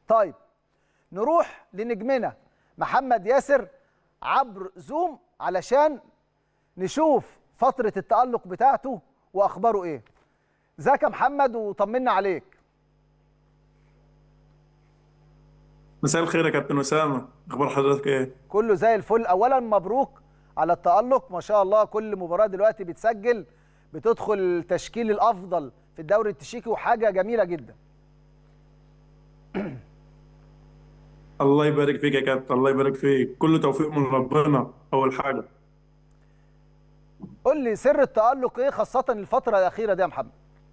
طيب نروح لنجمنا محمد ياسر عبر زوم علشان نشوف فترة التألق بتاعته وأخباره إيه ازيك يا محمد وطمنا عليك مساء الخير يا كابتن أسامة أخبار حضرتك إيه؟ كله زي الفل أولا مبروك على التألق ما شاء الله كل مباراة دلوقتي بتسجل بتدخل التشكيل الأفضل في الدوري التشيكي وحاجة جميلة جدا الله يبارك فيك يا كابتن الله يبارك فيك كل توفيق من ربنا أول حاجة قول لي سر التألق إيه خاصة الفترة الأخيرة دي يا محمد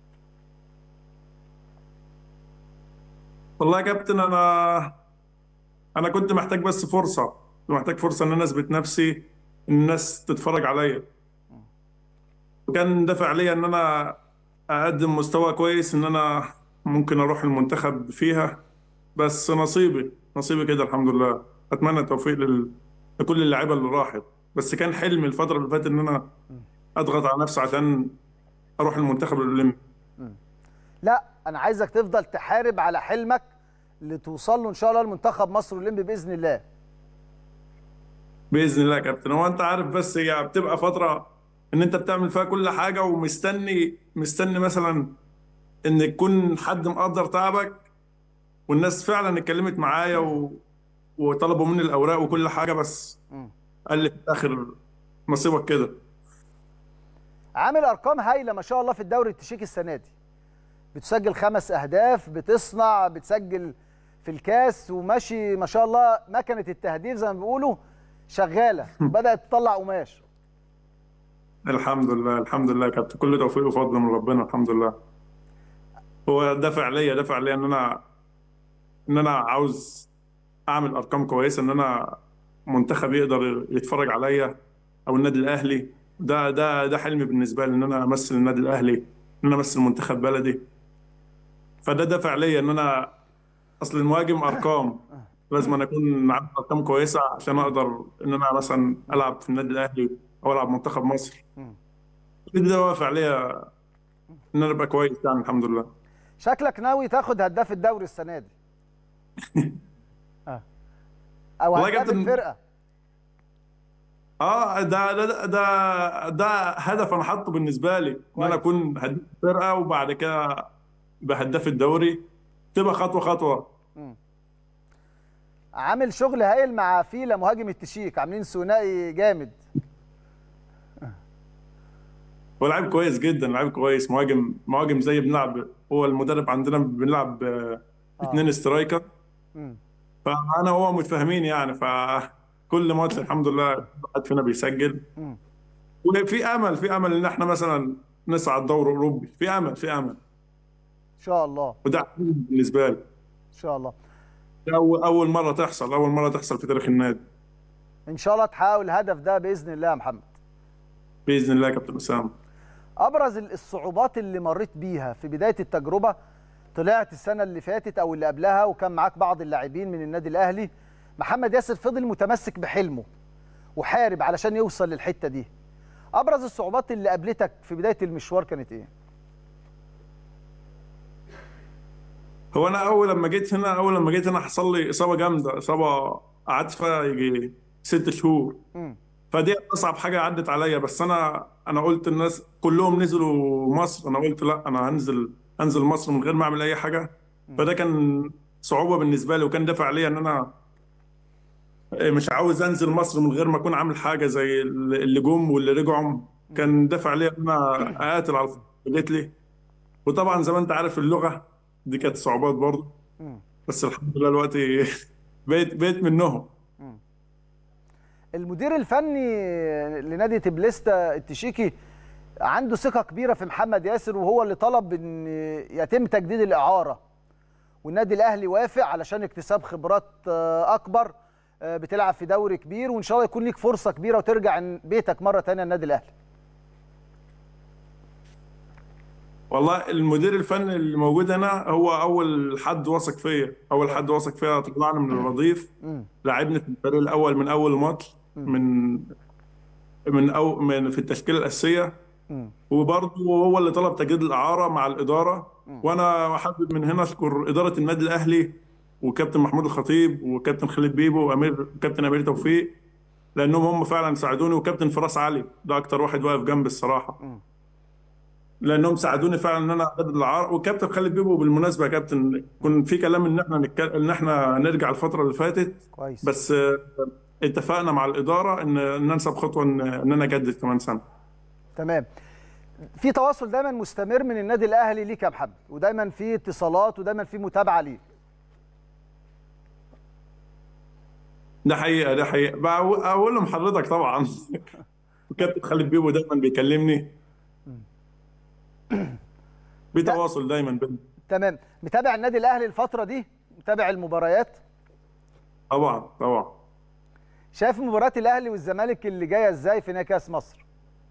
والله يا كابتن أنا أنا كنت محتاج بس فرصة كنت محتاج فرصة إن أنا أثبت نفسي إن الناس تتفرج عليا وكان دافع ليا إن أنا أقدم مستوى كويس إن أنا ممكن أروح المنتخب فيها بس نصيبي نصيبي كده الحمد لله أتمنى التوفيق لل... لكل اللعيبة اللي راحت بس كان حلمي الفترة اللي فاتت إن أنا أضغط على نفسي عشان أروح المنتخب الأولمبي لا أنا عايزك تفضل تحارب على حلمك لتوصل له إن شاء الله المنتخب مصر الأولمبي بإذن الله باذن الله يا كابتن هو انت عارف بس هي بتبقى فتره ان انت بتعمل فيها كل حاجه ومستني مستني مثلا ان يكون حد مقدر تعبك والناس فعلا اتكلمت معايا و... وطلبوا مني الاوراق وكل حاجه بس مم. قال لي في الاخر نصيبك كده عامل ارقام هايله ما شاء الله في الدوري التشيكي السنه دي بتسجل خمس اهداف بتصنع بتسجل في الكاس وماشي ما شاء الله مكنه التهديف زي ما بيقولوا شغاله بدات تطلع قماش الحمد لله الحمد لله يا كابتن كل توفيق وفضل من ربنا الحمد لله هو دافع ليا دافع ليا ان انا ان انا عاوز اعمل ارقام كويسه ان انا منتخب يقدر يتفرج عليا او النادي الاهلي ده ده ده حلمي بالنسبه لي ان انا امثل النادي الاهلي ان انا امثل منتخب بلدي فده دافع ليا ان انا اصل المهاجم ارقام لازم أنا اكون عندي ارقام كويسه عشان اقدر ان انا مثلا العب في النادي الاهلي او العب منتخب مصر مم. ده دافع ليا ان انا ابقى كويس يعني الحمد لله شكلك ناوي تاخد هداف الدوري السنه دي آه. او والله يا هداف كابتن- الفرقه اه ده ده ده ده هدف انا حاطه بالنسبه لي ان كويس. انا اكون هداف الفرقه وبعد كده بهداف الدوري تبقى خطوه خطوه عامل شغل هايل مع فيلا مهاجم التشيك عاملين ثنائي جامد هو لعيب كويس جدا لعيب كويس مهاجم مهاجم زي بنلعب هو المدرب عندنا بنلعب آه، اتنين سترايكر مم. فانا هو متفاهمين يعني فكل ماتش الحمد لله واحد فينا بيسجل مم. وفي امل في امل ان احنا مثلا نصعد دوري اوروبي في امل في امل ان شاء الله وده حلم بالنسبه لي ان شاء الله ده اول اول مره تحصل اول مره تحصل في تاريخ النادي ان شاء الله تحققوا الهدف ده باذن الله يا محمد باذن الله يا كابتن اسامه ابرز الصعوبات اللي مريت بيها في بدايه التجربه طلعت السنه اللي فاتت او اللي قبلها وكان معاك بعض اللاعبين من النادي الاهلي محمد ياسر فضل متمسك بحلمه وحارب علشان يوصل للحته دي ابرز الصعوبات اللي قابلتك في بدايه المشوار كانت ايه هو انا اول لما جيت هنا اول لما جيت هنا حصل لي اصابه جامده اصابه قعدت فيها يجي ست شهور مم. فدي اصعب حاجه عدت عليا بس انا انا قلت الناس كلهم نزلوا مصر انا قلت لا انا هنزل انزل مصر من غير ما اعمل اي حاجه فده كان صعوبه بالنسبه لي وكان دافع ليا ان انا مش عاوز انزل مصر من غير ما اكون عامل حاجه زي اللي جم واللي رجعوا كان دافع ليا ان انا اقاتل على جيت لي وطبعا زي ما انت عارف اللغه دي كانت صعوبات برضه مم. بس الحمد لله دلوقتي بقيت بقيت منهم المدير الفني لنادي تبليستا التشيكي عنده ثقة كبيرة في محمد ياسر وهو اللي طلب ان يتم تجديد الإعارة والنادي الأهلي وافق علشان اكتساب خبرات آه، أكبر آه، بتلعب في دوري كبير وإن شاء الله يكون ليك فرصة كبيرة وترجع بيتك مرة تانية النادي الأهلي والله المدير الفني اللي موجود هنا هو اول حد وثق فيا اول حد وثق فيا طلعنا من الرضيف مم. لعبني في الفريق الاول من اول ماتش من من أو من في التشكيله الاساسيه مم. وبرضه هو اللي طلب تجديد الاعاره مع الاداره وانا حابب من هنا اشكر اداره النادي الاهلي وكابتن محمود الخطيب وكابتن خالد بيبو وامير وكابتن امير توفيق لانهم هم فعلا ساعدوني وكابتن فراس علي ده اكتر واحد واقف جنبي الصراحه لانهم ساعدوني فعلا ان انا اجدد العار وكابتن خالد بيبو بالمناسبه يا كابتن كان في كلام ان احنا نتكلم ان احنا نرجع الفتره اللي فاتت كويس بس آه، اتفقنا مع الاداره ان ان ننسب خطوه ان ان انا اجدد كمان سنه تمام في تواصل دايما مستمر من النادي الاهلي ليك يا محمد ودايما في اتصالات ودايما في متابعه ليك ده حقيقه ده حقيقه بقول اقول لهم حضرتك طبعا وكابتن خالد بيبو دايما بيكلمني بتواصل دايما بينا تمام متابع النادي الاهلي الفتره دي متابع المباريات طبعا طبعا شايف مباراه الاهلي والزمالك اللي جايه ازاي في نهائي كاس مصر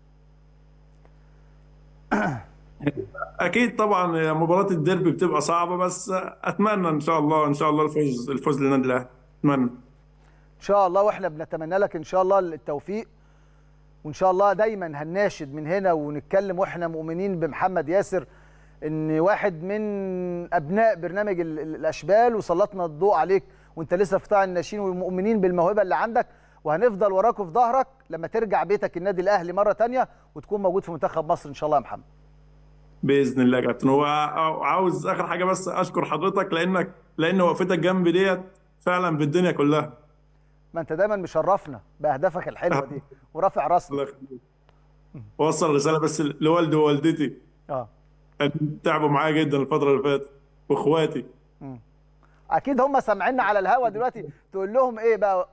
اكيد طبعا مباراه الديربي بتبقى صعبه بس اتمنى ان شاء الله ان شاء الله الفوز الفوز للنادي الاهلي اتمنى ان شاء الله واحنا بنتمنى لك ان شاء الله التوفيق وان شاء الله دايما هنناشد من هنا ونتكلم واحنا مؤمنين بمحمد ياسر ان واحد من ابناء برنامج ال- ال- الاشبال وسلطنا الضوء عليك وانت لسه في قطاع الناشئين ومؤمنين بالموهبه اللي عندك وهنفضل وراك وفي ظهرك لما ترجع بيتك النادي الاهلي مره تانية وتكون موجود في منتخب مصر ان شاء الله يا محمد باذن الله يا كابتن وعاوز اخر حاجه بس اشكر حضرتك لانك لان وقفتك جنبي ديت فعلا بالدنيا كلها ما انت دايما مشرفنا باهدافك الحلوه دي ورافع راسنا الله يخليك وصل رساله بس لوالدي ووالدتي اه تعبوا معايا جدا الفتره اللي فاتت واخواتي اكيد هم سامعيننا على الهوا دلوقتي تقول لهم ايه بقى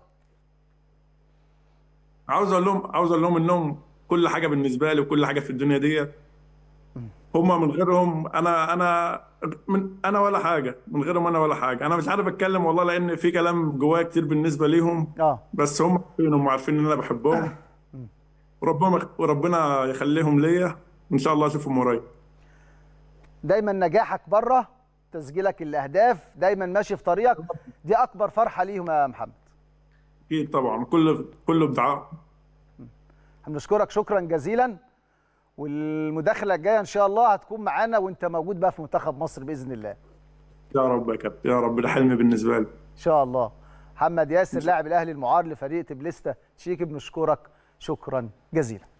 عاوز اقول لهم عاوز اقول لهم انهم كل حاجه بالنسبه لي وكل حاجه في الدنيا ديت هم من غيرهم انا انا من انا ولا حاجه من غيرهم انا ولا حاجه انا مش عارف اتكلم والله لان في كلام جوايا كتير بالنسبه ليهم اه بس هم عارفين هم عارفين ان انا بحبهم وربنا وربنا يخليهم ليا وان شاء الله اشوفهم قريب دايما نجاحك بره تسجيلك الاهداف دايما ماشي في طريقك دي اكبر فرحه ليهم يا محمد اكيد طبعا كله كله بدعاء هنشكرك شكرا جزيلا والمداخله الجايه ان شاء الله هتكون معانا وانت موجود بقى في منتخب مصر باذن الله يا رب يا كابتن يا رب ده حلم بالنسبه لي ان شاء الله محمد ياسر لاعب الاهلي المعار لفريق تبليستا تشيكي بنشكرك شكرا جزيلا